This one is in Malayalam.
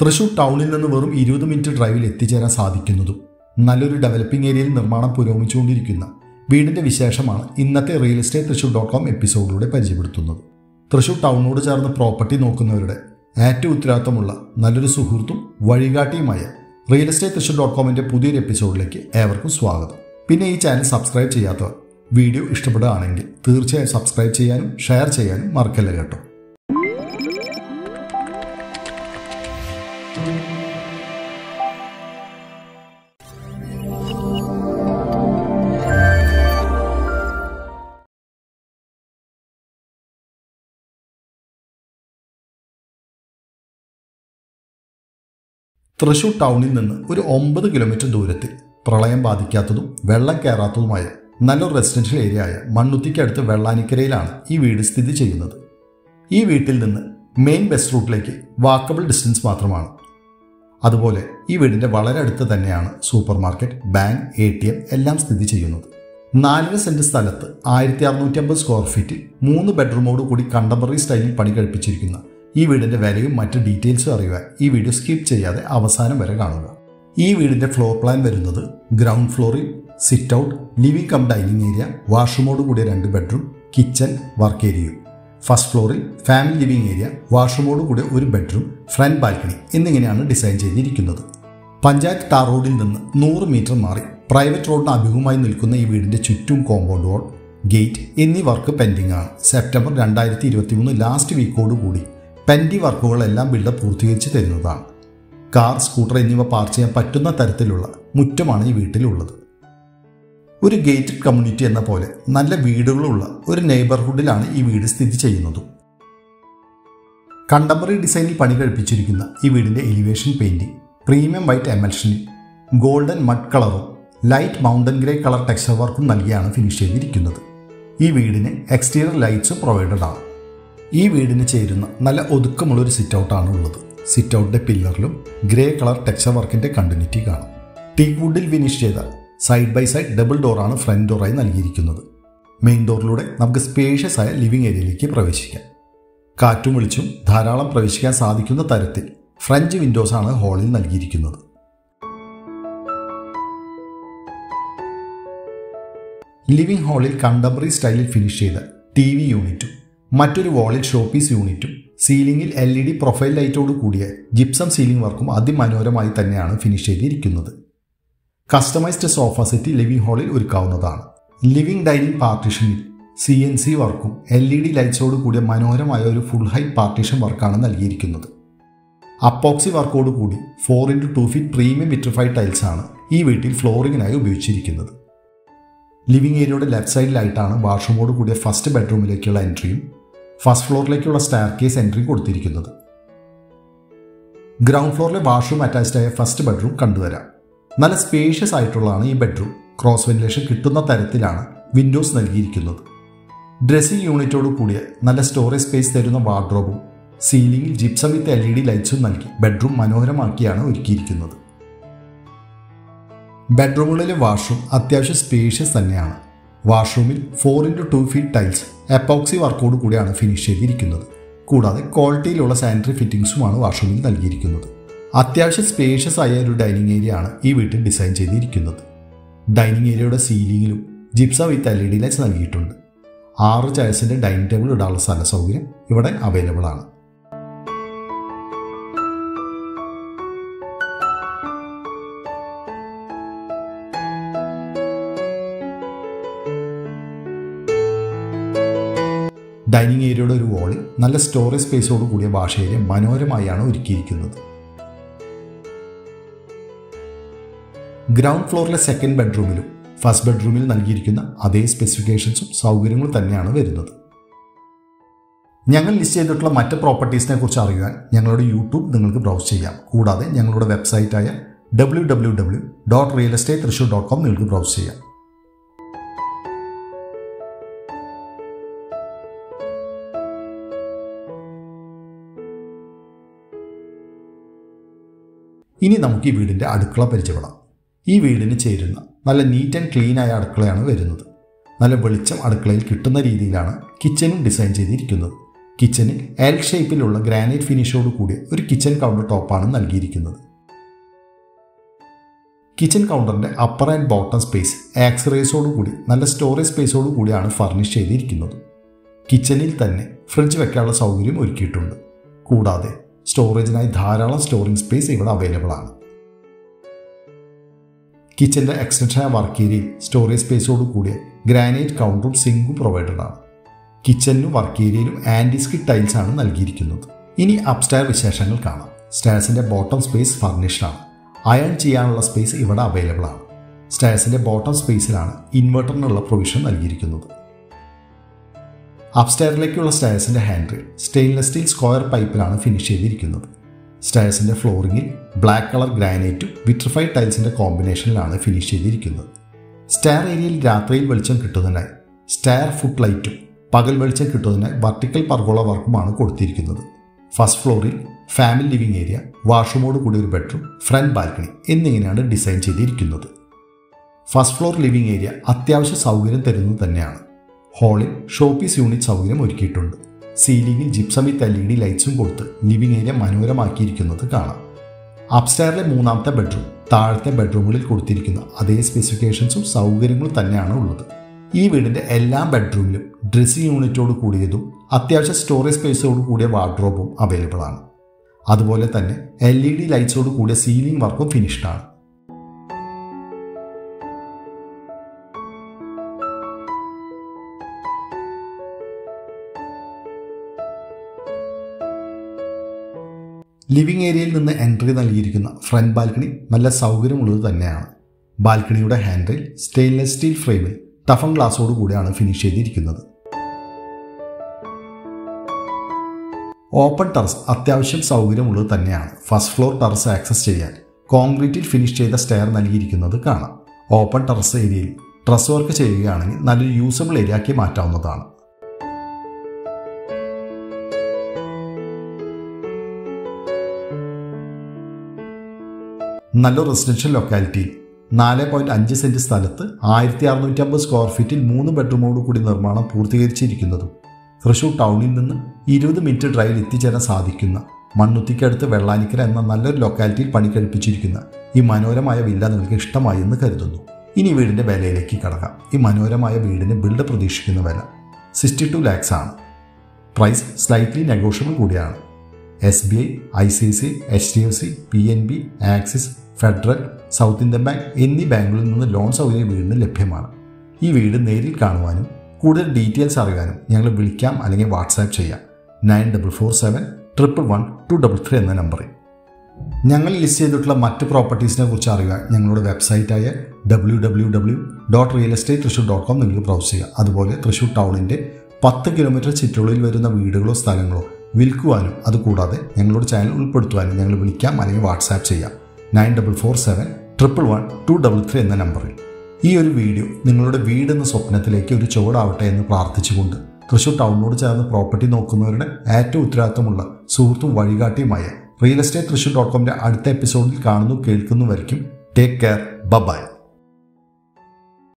തൃശൂർ ടൗണിൽ നിന്ന് വെറും ഇരുപത് മിനിറ്റ് ഡ്രൈവിൽ എത്തിച്ചേരാൻ സാധിക്കുന്നതും നല്ലൊരു ഡെവലപ്പിംഗ് ഏരിയയിൽ നിർമ്മാണം പുരോഗമിച്ചുകൊണ്ടിരിക്കുന്ന വീടിന്റെ വിശേഷമാണ് ഇന്നത്തെ real estate Thrissur dot com എപ്പിസോഡിലൂടെ പരിചയപ്പെടുത്തുന്നത് തൃശൂർ ടൗണിനോട് ചേർന്ന് പ്രോപ്പർട്ടി നോക്കുന്നവരുടെ ഏറ്റവും ഉത്തരവാദിത്തമുള്ള നല്ലൊരു സുഹൃത്തും വഴികാട്ടിയുമായ റിയൽ എസ്റ്റേറ്റ് തൃശൂർ ഡോട്ട് കോമിന്റെ പുതിയൊരു എപ്പിസോഡിലേക്ക് ഏവർക്കും സ്വാഗതം പിന്നെ ഈ ചാനൽ സബ്സ്ക്രൈബ് ചെയ്യാത്തവർ വീഡിയോ ഇഷ്ടപ്പെടുകയാണെങ്കിൽ തീർച്ചയായും സബ്സ്ക്രൈബ് ചെയ്യാനും ഷെയർ ചെയ്യാനും മറക്കല്ല കേട്ടോ തൃശൂർ ടൗണിൽ നിന്ന് ഒരു ഒമ്പത് കിലോമീറ്റർ ദൂരത്തിൽ പ്രളയം ബാധിക്കാത്തതും വെള്ളം കയറാത്തതുമായ നല്ലൊരു റെസിഡൻഷ്യൽ ഏരിയ ആയ മണ്ണുത്തിക്കടുത്ത് വെള്ളാനിക്കരയിലാണ് ഈ വീട് സ്ഥിതി ചെയ്യുന്നത് ഈ വീട്ടിൽ നിന്ന് മെയിൻ ബസ് റൂട്ടിലേക്ക് വാക്കബിൾ ഡിസ്റ്റൻസ് മാത്രമാണ് അതുപോലെ ഈ വീടിൻ്റെ വളരെ അടുത്ത് തന്നെയാണ് supermarket bank A T M എല്ലാം സ്ഥിതി ചെയ്യുന്നത് നാലര സെൻറ്റ് സ്ഥലത്ത് ആയിരത്തി അറുന്നൂറ്റി അമ്പത് സ്ക്വയർ ഫീറ്റിൽ മൂന്ന് ബെഡ്റൂമോട് കൂടി കണ്ടംപററി സ്റ്റൈലിൽ പണി കഴിപ്പിച്ചിരിക്കുന്ന ഈ വീടിന്റെ വിലയും മറ്റ് ഡീറ്റെയിൽസും അറിയുവാൻ ഈ വീഡിയോ സ്കിപ്പ് ചെയ്യാതെ അവസാനം വരെ കാണുക ഈ വീടിന്റെ ഫ്ലോർ പ്ലാൻ വരുന്നത് ഗ്രൗണ്ട് ഫ്ലോറിൽ sit out living cum dining area വാഷ്റൂമോട് കൂടിയ രണ്ട് ബെഡ്റൂം കിച്ചൺ വർക്ക് ഏരിയയും ഫസ്റ്റ് ഫ്ലോറിൽ ഫാമിലി ലിവിംഗ് ഏരിയ വാഷ്റൂമോട് കൂടിയ ഒരു ബെഡ്റൂം ഫ്രണ്ട് ബാൽക്കണി എന്നിങ്ങനെയാണ് ഡിസൈൻ ചെയ്തിരിക്കുന്നത് പഞ്ചായത്ത് ടാർ റോഡിൽ നിന്ന് നൂറ് മീറ്റർ മാറി പ്രൈവറ്റ് റോഡിന് അഭിമുഖമായി നിൽക്കുന്ന ഈ വീടിന്റെ ചുറ്റും കോമ്പൗണ്ട് വാൾ ഗേറ്റ് എന്നീ വർക്ക് പെൻഡിംഗ് ആണ് സെപ്റ്റംബർ രണ്ടായിരത്തി ഇരുപത്തി മൂന്ന് ലാസ്റ്റ് വീക്കോട് കൂടി പെൻഡി വർക്കുകളെല്ലാം ബിൽഡർ പൂർത്തീകരിച്ച് തരുന്നതാണ് കാർ സ്കൂട്ടർ എന്നിവ പാർക്ക് ചെയ്യാൻ പറ്റുന്ന തരത്തിലുള്ള മുറ്റമാണ് ഈ വീട്ടിലുള്ളത് ഒരു ഗേറ്റഡ് കമ്മ്യൂണിറ്റി എന്ന പോലെ നല്ല വീടുകളുള്ള ഒരു നെയ്ബർഹുഡിലാണ് ഈ വീട് സ്ഥിതി ചെയ്യുന്നതും കണ്ടംപററി ഡിസൈനിൽ പണി കഴിപ്പിച്ചിരിക്കുന്ന ഈ വീടിന്റെ എലിവേഷൻ പെയിന്റിംഗ് പ്രീമിയം വൈറ്റ് എമൽഷനിൽ ഗോൾഡൻ മഡ് കളറും light mountain grey colour texture വർക്കും നൽകിയാണ് ഫിനിഷ് ചെയ്തിരിക്കുന്നത് ഈ വീടിന് എക്സ്റ്റീരിയർ ലൈറ്റ്സും പ്രൊവൈഡഡ് ആണ് ഈ വീടിന് ചേരുന്ന നല്ല ഒതുക്കമുള്ള ഒരു സിറ്റ് ഔട്ടാണ് ഉള്ളത് സിറ്റ് ഔട്ടിന്റെ പില്ലറിലും ഗ്രേ കളർ ടെക്സ്ചർ വർക്കിന്റെ കണ്ടിന്യൂറ്റി കാണും ടീക്ക് വുഡിൽ ഫിനിഷ് ചെയ്ത സൈഡ് ബൈ സൈഡ് ഡബിൾ ഡോറാണ് ഫ്രണ്ട് ഡോറായി നൽകിയിരിക്കുന്നത് മെയിൻ ഡോറിലൂടെ നമുക്ക് സ്പേഷ്യസ് ആയ ലിവിംഗ് ഏരിയയിലേക്ക് പ്രവേശിക്കാം കാറ്റും വെളിച്ചും ധാരാളം പ്രവേശിക്കാൻ സാധിക്കുന്ന തരത്തിൽ ഫ്രഞ്ച് വിൻഡോസാണ് ഹാളിൽ നൽകിയിരിക്കുന്നത് ലിവിംഗ് ഹാളിൽ കണ്ടംപററി സ്റ്റൈലിൽ ഫിനിഷ് ചെയ്ത ടി വി യൂണിറ്റും മറ്റൊരു വാളിൽ ഷോപ്പീസ് യൂണിറ്റും സീലിംഗിൽ എൽ ഇ ഡി പ്രൊഫൈൽ ലൈറ്റോട് കൂടിയ ജിപ്സം സീലിംഗ് വർക്കും അതിമനോഹരമായി തന്നെയാണ് ഫിനിഷ് ചെയ്തിരിക്കുന്നത് കസ്റ്റമൈസ്ഡ് സോഫ സെറ്റ് ലിവിംഗ് ഹാളിൽ ഒരുക്കാവുന്നതാണ് ലിവിംഗ് ഡൈനിങ് പാർട്ടീഷനിൽ സി എൻ സി വർക്കും എൽ ഇ ഡി ലൈറ്റ്സോട് കൂടിയ മനോഹരമായ ഒരു ഫുൾ ഹൈറ്റ് പാർട്ടീഷൻ വർക്കാണ് നൽകിയിരിക്കുന്നത് അപ്പോക്സി വർക്കോട് കൂടി four into two feet premium vitrified tiles ആണ് ഈ വീട്ടിൽ ഫ്ലോറിങ്ങിനായി ഉപയോഗിച്ചിരിക്കുന്നത് ലിവിംഗ് ഏരിയയുടെ ലെഫ്റ്റ് സൈഡിലായിട്ടാണ് വാഷ്റൂമോട് കൂടിയ ഫസ്റ്റ് ബെഡ്റൂമിലേക്കുള്ള എൻട്രിയും ഫസ്റ്റ് ഫ്ലോറിലേക്കുള്ള സ്റ്റാർ കേസ് എൻട്രി കൊടുത്തിരിക്കുന്നത് ഗ്രൗണ്ട് ഫ്ലോറിലെ വാഷ്റൂം അറ്റാച്ച്ഡ് ആയ ഫസ്റ്റ് ബെഡ്റൂം കണ്ടുവരാം നല്ല സ്പേഷ്യസ് ആയിട്ടുള്ളതാണ് ഈ ബെഡ്റൂം ക്രോസ് വെന്റിലേഷൻ കിട്ടുന്ന തരത്തിലാണ് വിൻഡോസ് നൽകിയിരിക്കുന്നത് ഡ്രസ്സിംഗ് യൂണിറ്റോട് കൂടിയ നല്ല സ്റ്റോറേജ് സ്പേസ് തരുന്ന വാർഡ്രോബും സീലിംഗിൽ gypsum with L E D ലൈറ്റ്സും നൽകി ബെഡ്റൂം മനോഹരമാക്കിയാണ് ഒരുക്കിയിരിക്കുന്നത് ബെഡ്റൂമുകളിലെ വാഷ്റൂം അത്യാവശ്യം സ്പേഷ്യസ് തന്നെയാണ് വാഷ്റൂമിൽ four into two feet tiles epoxy വർക്കോട് കൂടിയാണ് ഫിനിഷ് ചെയ്തിരിക്കുന്നത് കൂടാതെ ക്വാളിറ്റിയിലുള്ള സാനിറ്ററി ഫിറ്റിംഗ്സുമാണ് വാഷ്റൂമിൽ നൽകിയിരിക്കുന്നത് അത്യാവശ്യം സ്പേഷ്യസ് ആയ ഒരു ഡൈനിങ് ഏരിയ ആണ് ഈ വീട്ടിൽ ഡിസൈൻ ചെയ്തിരിക്കുന്നത് ഡൈനിങ് ഏരിയയുടെ സീലിംഗിലും gypsum with L E D lights നൽകിയിട്ടുണ്ട് ആറ് ചെയർസിൻ്റെ ഡൈനിങ് ടേബിൾ ഇടാനുള്ള സ്ഥല സൗകര്യം ഇവിടെ അവൈലബിൾ ആണ് ഡൈനിങ് ഏരിയയുടെ ഒരു വാളിൽ നല്ല സ്റ്റോറേജ് സ്പേസോട് കൂടിയ ഭാഷ ഏരിയ മനോഹരമായാണ് ഒരുക്കിയിരിക്കുന്നത് ഗ്രൗണ്ട് ഫ്ലോറിലെ സെക്കൻഡ് ബെഡ്റൂമിലും ഫസ്റ്റ് ബെഡ്റൂമിൽ നൽകിയിരിക്കുന്ന അതേ സ്പെസിഫിക്കേഷൻസും സൗകര്യങ്ങളും തന്നെയാണ് വരുന്നത് ഞങ്ങൾ ലിസ്റ്റ് ചെയ്തിട്ടുള്ള മറ്റ് പ്രോപ്പർട്ടീസിനെ കുറിച്ച് അറിയാൻ ഞങ്ങളുടെ യൂട്യൂബ് നിങ്ങൾക്ക് ബ്രൗസ് ചെയ്യാം കൂടാതെ ഞങ്ങളുടെ വെബ്സൈറ്റായ W W W dot real estate Thrissur dot com നിങ്ങൾക്ക് ബ്രൗസ് ചെയ്യാം ഇനി നമുക്ക് ഈ വീടിൻ്റെ അടുക്കള പരിചയപ്പെടാം ഈ വീടിന് ചേരുന്ന നല്ല നീറ്റ് ആൻഡ് ക്ലീൻ ആയ അടുക്കളയാണ് വരുന്നത് നല്ല വെളിച്ചം അടുക്കളയിൽ കിട്ടുന്ന രീതിയിലാണ് കിച്ചനും ഡിസൈൻ ചെയ്തിരിക്കുന്നത് കിച്ചണിൽ എൽ ഷേപ്പിലുള്ള ഗ്രാനൈറ്റ് ഫിനിഷോട് കൂടിയ ഒരു കിച്ചൺ കൗണ്ടർ ടോപ്പാണ് നൽകിയിരിക്കുന്നത് കിച്ചൺ കൗണ്ടറിൻ്റെ അപ്പർ ആൻഡ് ബോട്ടം സ്പേസ് ആക്സറൈസോട് കൂടി നല്ല സ്റ്റോറേജ് സ്പേസോട് കൂടിയാണ് ഫർണിഷ് ചെയ്തിരിക്കുന്നത് കിച്ചണിൽ തന്നെ ഫ്രിഡ്ജ് വെക്കാനുള്ള സൗകര്യം ഒരുക്കിയിട്ടുണ്ട് കൂടാതെ സ്റ്റോറേജിനായി ധാരാളം സ്റ്റോറിംഗ് സ്പേസ് ഇവിടെ അവൈലബിൾ ആണ് കിച്ചൻ്റെ എക്സ്റ്റൻഷൻ വർക്ക് ഏരിയയിൽ സ്റ്റോറേജ് സ്പേസോട് കൂടിയ ഗ്രാനൈറ്റ് കൗണ്ടറും സിങ്കും പ്രൊവൈഡഡ് ആണ് കിച്ചണിനും വർക്ക് ഏരിയയിലും ആൻറ്റിസ്കിഡ് ടൈൽസ് ആണ് നൽകിയിരിക്കുന്നത് ഇനി അപ്സ്റ്റയർ വിശേഷങ്ങൾ കാണാം സ്റ്റേഴ്സിൻ്റെ ബോട്ടം സ്പേസ് ഫർണിഷ്ഡ് ആണ് അയൺ ചെയ്യാനുള്ള സ്പേസ് ഇവിടെ അവൈലബിൾ ആണ് സ്റ്റേഴ്സിൻ്റെ ബോട്ടം സ്പേസിലാണ് ഇൻവെർട്ടറിനുള്ള പ്രൊവിഷൻ നൽകിയിരിക്കുന്നത് അപ്സ്റ്റയറിലേക്കുള്ള സ്റ്റേഴ്സിൻ്റെ ഹാൻഡിൽ സ്റ്റെയിൻലെസ് സ്റ്റീൽ സ്ക്വയർ പൈപ്പിലാണ് ഫിനിഷ് ചെയ്തിരിക്കുന്നത് സ്റ്റേഴ്സിൻ്റെ ഫ്ലോറിങ്ങിൽ ബ്ലാക്ക് കളർ ഗ്രാനൈറ്റും വിട്രിഫൈഡ് ടൈൽസിൻ്റെ കോമ്പിനേഷനിലാണ് ഫിനിഷ് ചെയ്തിരിക്കുന്നത് സ്റ്റെയർ ഏരിയയിൽ രാത്രിയിൽ വെളിച്ചം കിട്ടുന്നതിനായി സ്റ്റെയർ ഫുട്ട് ലൈറ്റും പകൽ വെളിച്ചം കിട്ടുന്നതിനായി വർട്ടിക്കൽ പർഗോള വർക്കുമാണ് കൊടുത്തിരിക്കുന്നത് ഫസ്റ്റ് ഫ്ലോറിൽ ഫാമിലി ലിവിംഗ് ഏരിയ വാഷ്റൂമോട് കൂടി ഒരു ബെഡ്റൂം ഫ്രണ്ട് ബാൽക്കണി എന്നിങ്ങനെയാണ് ഡിസൈൻ ചെയ്തിരിക്കുന്നത് ഫസ്റ്റ് ഫ്ലോർ ലിവിംഗ് ഏരിയ അത്യാവശ്യ സൗകര്യം തരുന്നത് തന്നെയാണ് ഹാളിൽ ഷോപ്പീസ് യൂണിറ്റ് സൗകര്യം ഒരുക്കിയിട്ടുണ്ട് സീലിംഗിൽ ജിപ്സമിത്ത് എൽ ഇ ഡി ലൈറ്റ്സും കൊടുത്ത് ലിവിംഗ് ഏരിയ മനോഹരമാക്കിയിരിക്കുന്നത് കാണാം അപ്സ്റ്റയറിലെ മൂന്നാമത്തെ ബെഡ്റൂം താഴത്തെ ബെഡ്റൂമുകളിൽ കൊടുത്തിരിക്കുന്ന അതേ സ്പെസിഫിക്കേഷൻസും സൗകര്യങ്ങളും തന്നെയാണ് ഉള്ളത് ഈ വീടിൻ്റെ എല്ലാ ബെഡ്റൂമിലും ഡ്രസ്സിംഗ് യൂണിറ്റോട് കൂടിയതും അത്യാവശ്യം സ്റ്റോറേജ് സ്പേസോട് കൂടിയ വാർഡ്രോബും അവൈലബിൾ ആണ് അതുപോലെ തന്നെ എൽ ഇ ഡി ലൈറ്റ്സോട് കൂടിയ സീലിംഗ് വർക്കും ഫിനിഷ്ഡ് ആണ് ലിവിംഗ് ഏരിയയിൽ നിന്ന് എൻട്രി നൽകിയിരിക്കുന്ന ഫ്രണ്ട് ബാൽക്കണി നല്ല സൗകര്യമുള്ളത് തന്നെയാണ് ബാൽക്കണിയുടെ ഹാൻഡിൽ സ്റ്റെയിൻലെസ് സ്റ്റീൽ ഫ്രെയിമിൽ ടഫൺ ഗ്ലാസോട് കൂടിയാണ് ഫിനിഷ് ചെയ്തിരിക്കുന്നത് ഓപ്പൺ ടെറസ് അത്യാവശ്യം സൗകര്യമുള്ളത് തന്നെയാണ് ഫസ്റ്റ് ഫ്ലോർ ടെറസ് ആക്സസ് ചെയ്യാൻ കോൺക്രീറ്റിൽ ഫിനിഷ് ചെയ്ത സ്റ്റെയർ നൽകിയിരിക്കുന്നത് കാണാം ഓപ്പൺ ടെറസ് ഏരിയയിൽ ഡ്രസ് വർക്ക് ചെയ്യുകയാണെങ്കിൽ നല്ലൊരു യൂസബിൾ ഏരിയ ആക്കി മാറ്റാവുന്നതാണ് നല്ല റെസിഡൻഷ്യൽ ലൊക്കാലിറ്റിയിൽ നാല് പോയിന്റ് അഞ്ച് സെന്റ് സ്ഥലത്ത് ആയിരത്തി അറുന്നൂറ്റി അമ്പത് സ്ക്വയർ ഫീറ്റിൽ മൂന്ന് ബെഡ്റൂമോട് കൂടി നിർമ്മാണം പൂർത്തീകരിച്ചിരിക്കുന്നതും തൃശൂർ ടൗണിൽ നിന്ന് ഇരുപത് മിനിറ്റ് ഡ്രൈവിൽ എത്തിച്ചേരാൻ സാധിക്കുന്ന മണ്ണുത്തിക്കടുത്ത് വെള്ളാനിക്കര എന്ന നല്ലൊരു ലൊക്കാലിറ്റിയിൽ പണി കഴിപ്പിച്ചിരിക്കുന്ന ഈ മനോഹരമായ വില്ല നിങ്ങൾക്ക് ഇഷ്ടമായി എന്ന് കരുതുന്നു ഇനി വീടിൻ്റെ വിലയിലേക്ക് കടക്കാം ഈ മനോഹരമായ വീടിന് ബിൽഡ് പ്രതീക്ഷിക്കുന്ന വില സിക്സ്റ്റി ടു ലാക്സ് ആണ് പ്രൈസ് സ്ലൈറ്റ്ലി നെഗോഷ്യബിൾ കൂടിയാണ് S B I I C C H D F C P N B Axis Federal South Indian Bank എന്നീ ബാങ്കുകളിൽ നിന്ന് ലോൺ സൗകര്യം വീടിന് ലഭ്യമാണ് ഈ വീട് നേരിൽ കാണുവാനും കൂടുതൽ ഡീറ്റെയിൽസ് അറിയാനും ഞങ്ങൾ വിളിക്കാം അല്ലെങ്കിൽ വാട്സാപ്പ് ചെയ്യാം nine double four seven triple one two double three എന്ന നമ്പറിൽ ഞങ്ങൾ ലിസ്റ്റ് ചെയ്തിട്ടുള്ള മറ്റ് പ്രോപ്പർട്ടീസിനെ കുറിച്ച് അറിയാൻ ഞങ്ങളുടെ വെബ്സൈറ്റായ W W W dot real estate Thrissur dot com നിങ്ങൾക്ക് ബ്രൗസ് ചെയ്യുക അതുപോലെ തൃശ്ശൂർ ടൗണിൻ്റെ പത്ത് കിലോമീറ്റർ ചുറ്റുള്ളിൽ വരുന്ന വീടുകളോ സ്ഥലങ്ങളോ വിൽക്കുവാനും അതുകൂടാതെ ഞങ്ങളുടെ ചാനൽ ഉൾപ്പെടുത്തുവാനും ഞങ്ങൾ വിളിക്കാം അല്ലെങ്കിൽ വാട്സാപ്പ് ചെയ്യാം nine double four seven triple one two double three എന്ന നമ്പറിൽ ഈ ഒരു വീഡിയോ നിങ്ങളുടെ വീടെന്ന സ്വപ്നത്തിലേക്ക് ഒരു ചുവടാവട്ടെ എന്ന് പ്രാർത്ഥിച്ചുകൊണ്ട് തൃശ്ശൂർ ടൗണിനോട് ചേർന്ന് പ്രോപ്പർട്ടി നോക്കുന്നവരുടെ ഏറ്റവും ഉത്തരവാദിത്തമുള്ള സുഹൃത്തും വഴികാട്ടിയുമായ റിയൽ എസ്റ്റേറ്റ് തൃശ്ശൂർ ഡോട്ട് കോമിൻ്റെ അടുത്ത എപ്പിസോഡിൽ കാണുന്നു കേൾക്കുന്നു വരയ്ക്കും ടേക്ക് കെയർ ബബായ്